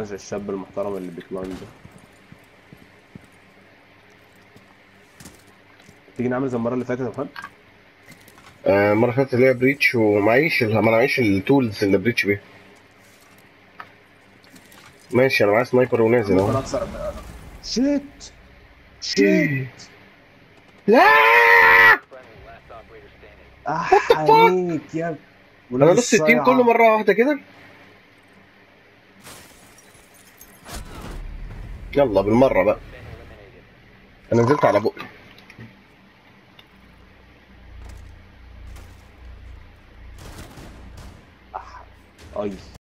زي الشاب المحترم اللي بيكلاين ده تيجي نعمل زي المره اللي فاتت يا محمد آه، المره اللي فاتت اللي هي بريتش ومعيش ال- ما معيش التولز اللي بريتش بيها ماشي انا معايا سنايبر ونازل ممكن اهو اكسر شيت شيت لا اح عليك يا ابني. ولاد انا نص التيم الصيعة. كله مره واحده كده يلا بالمره بقى انا نزلت على بقي اي